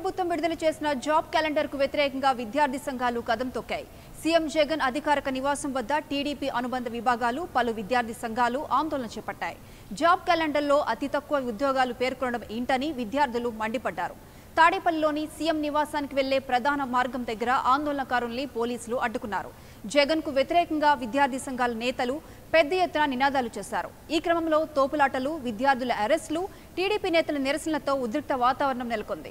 ప్రభుత్వం విడుదల చేసిన జాబ్ క్యాలెండర్ కు వ్యతిరేకంగా విద్యార్థి సంఘాలు కదం తొక్కాయి సీఎం జగన్ అధికారిక నివాసం వద్ద టీడీపీ అనుబంధ విభాగాలు పలు విద్యార్థి సంఘాలు ఆందోళన చేపట్టాయి జాబ్ క్యాలెండర్లో అతి తక్కువ ఉద్యోగాలు పేర్కొనడం ఏంటని విద్యార్థులు మండిపడ్డారు తాడేపల్లిలోని సీఎం నివాసానికి వెళ్లే ప్రధాన మార్గం దగ్గర ఆందోళనకారుల్ని పోలీసులు అడ్డుకున్నారు జగన్ కు వ్యతిరేకంగా విద్యార్థి సంఘాల నేతలు పెద్ద ఎత్తున నినాదాలు చేశారు ఈ క్రమంలో తోపులాటలు విద్యార్థుల అరెస్టులు టీడీపీ నేతల నిరసనలతో ఉద్రిక్త వాతావరణం నెలకొంది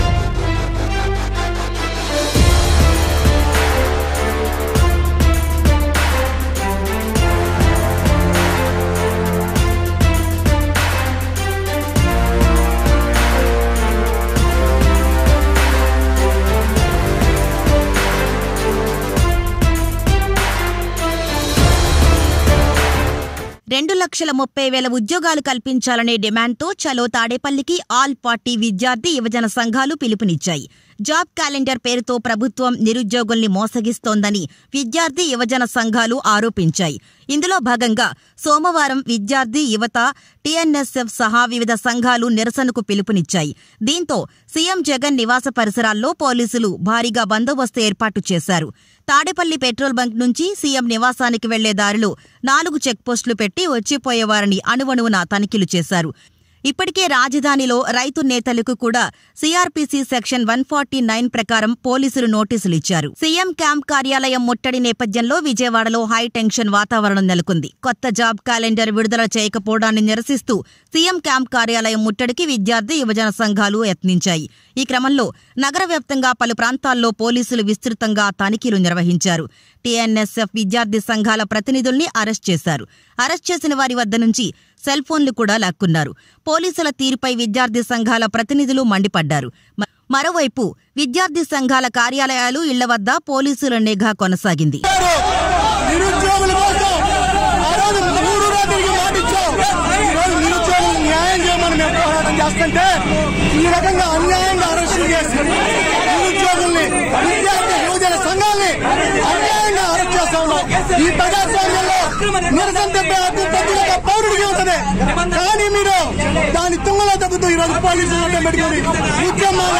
రెండు లక్షల ముప్పై వేల ఉద్యోగాలు కల్పించాలనే డిమాండ్తో చలో తాడేపల్లికి ఆల్ పార్టీ విద్యార్థి యువజన సంఘాలు పిలుపునిచ్చాయి జాబ్ క్యాలెండర్ పేరుతో ప్రభుత్వం నిరుద్యోగుల్ని మోసగిస్తోందని విద్యార్థి యువజన సంఘాలు ఆరోపించాయి ఇందులో భాగంగా సోమవారం విద్యార్థి యువత టీఎన్ఎస్ఎఫ్ సహా వివిధ సంఘాలు నిరసనకు పిలుపునిచ్చాయి దీంతో సీఎం జగన్ నివాస పరిసరాల్లో పోలీసులు భారీగా బందోబస్తు ఏర్పాటు చేశారు తాడేపల్లి పెట్రోల్ బంక్ నుంచి సీఎం నివాసానికి వెళ్లే దారిలో నాలుగు చెక్పోస్టులు పెట్టి వచ్చిపోయేవారిని అణువణువున తనిఖీలు చేశారు ఇప్పటికే రాజధానిలో రైతు నేతలకు కూడా CRPC section one forty nine ప్రకారం పోలీసులు నోటీసులు ఇచ్చారు సీఎం క్యాంప్ కార్యాలయం ముట్టడి నేపథ్యంలో విజయవాడలో హై టెన్షన్ వాతావరణం నెలకొంది కొత్త జాబ్ క్యాలెండర్ విడుదల చేయకపోవడాన్ని నిరసిస్తూ సీఎం క్యాంప్ కార్యాలయం ముట్టడికి విద్యార్థి యువజన సంఘాలు యత్నించాయి ఈ క్రమంలో నగర వ్యాప్తంగా పలు ప్రాంతాల్లో పోలీసులు విస్తృతంగా తనిఖీలు నిర్వహించారు టీఎన్ఎస్ఎఫ్ విద్యార్థి సంఘాల ప్రతినిధుల్ని అరెస్ట్ చేశారు అరెస్ట్ చేసిన వారి వద్ద నుంచి సెల్ ఫోన్లు కూడా లాక్కున్నారు పోలీసుల తీరుపై విద్యార్థి సంఘాల ప్రతినిధులు మండిపడ్డారు మ- మరోవైపు విద్యార్థి సంఘాల కార్యాలయాలు ఇళ్ల వద్ద పోలీసుల నిఘా కొనసాగింది నిరుద్యోగుల కోసం ఆ రోజు ఊరూరా తిరిగి మాటిచ్చాం ఈ రోజు నిరుద్యోగులకు న్యాయం చేయమని మేము పోరాటం చేస్తుంటే ఈ రకంగా అన్యాయంగా అరెస్టులు చేసి నిరుద్యోగుల్ని విద్యార్థి యువజన సంఘాల్ని అన్యాయంగా అరెస్ట్ చేస్తా ఉన్నాం ఈ ప్రజాస్వామ్యంలో నిరసన తెప్పే హక్కు ప్రతి ఒక్క పౌరుడికి ఉంటుంది కానీ మీరు దాని తుంగలో తగ్గుతూ ఈ రోజు పోలీసులు అడ్డం పెట్టుకొని ఉద్యమాలు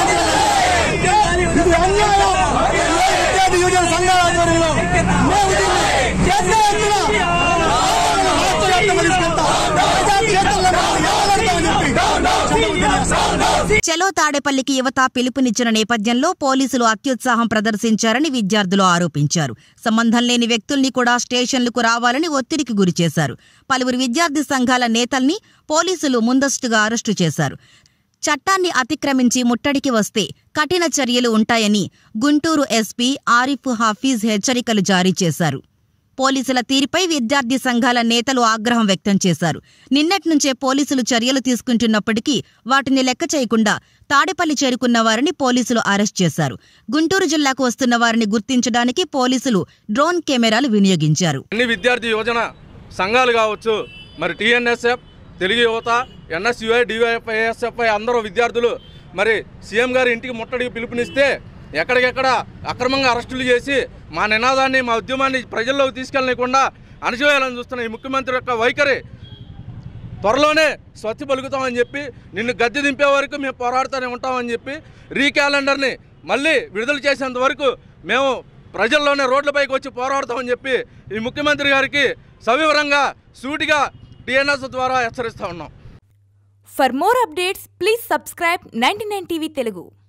ఇది అన్యాయం ఈ రోజు విద్యార్థి యువజన సంఘాల ఆధ్వర్యంలో మేము దీన్ని పెద్ద ఎత్తున రాష్ట్ర వ్యాప్తంగా తీసుకెళ్తాం ప్రజా క్షేత్రంలో నిలబడతామని చెప్పి తెలియజేస్తాం. చలో తాడేపల్లికి యువత పిలుపునిచ్చిన నేపథ్యంలో పోలీసులు అత్యుత్సాహం ప్రదర్శించారని విద్యార్థులు ఆరోపించారు సంబంధం లేని వ్యక్తుల్ని కూడా స్టేషన్లకు రావాలని ఒత్తిడికి గురిచేశారు పలువురు విద్యార్థి సంఘాల నేతల్ని పోలీసులు ముందస్తుగా అరెస్టు చేశారు చట్టాన్ని అతిక్రమించి ముట్టడికి వస్తే కఠిన చర్యలు ఉంటాయని గుంటూరు ఎస్పీ ఆరిఫ్ హాఫీజ్ హెచ్చరికలు జారీ చేశారు పోలీసుల తీరుపై విద్యార్థి సంఘాల నేతలు ఆగ్రహం వ్యక్తం చేశారు నిన్నటి నుంచే పోలీసులు చర్యలు తీసుకుంటున్నప్పటికీ వాటిని లెక్క చేయకుండా తాడేపల్లి చేరుకున్న వారిని పోలీసులు అరెస్ట్ చేశారు గుంటూరు జిల్లాకు వస్తున్న వారిని గుర్తించడానికి పోలీసులు డ్రోన్ కెమెరాలు వినియోగించారు అన్ని విద్యార్థి యువజన సంఘాలు కావచ్చు మరి టీఎన్ఎస్ఎఫ్ తెలుగు యువత ఎన్ఎస్యుఐ డివైఎఫ్ఐ ఏఎస్ఎఫ్ఐ అందరూ విద్యార్థులు మరి సీఎం గారి ఇంటికి ముట్టడికి పిలుపునిస్తే ఎక్కడికెక్కడ అక్రమంగా అరెస్టులు చేసి మా నినాదాన్ని మా ఉద్యమాన్ని ప్రజల్లోకి తీసుకెళ్ళకుండా అణచివేయాలని చూస్తున్న ఈ ముఖ్యమంత్రి యొక్క వైఖరి త్వరలోనే స్వచ్ఛ పలుకుతామని చెప్పి నిన్ను గద్దె దింపే వరకు మేము పోరాడుతూనే ఉంటామని చెప్పి రీ క్యాలెండర్ని మళ్ళీ విడుదల చేసేంత వరకు మేము ప్రజల్లోనే రోడ్లపైకి వచ్చి పోరాడతామని చెప్పి ఈ ముఖ్యమంత్రి గారికి సవివరంగా సూటిగా టీఎన్ఎస్ ద్వారా హెచ్చరిస్తా ఉన్నాం For more updates, please subscribe 99 TV Telugu.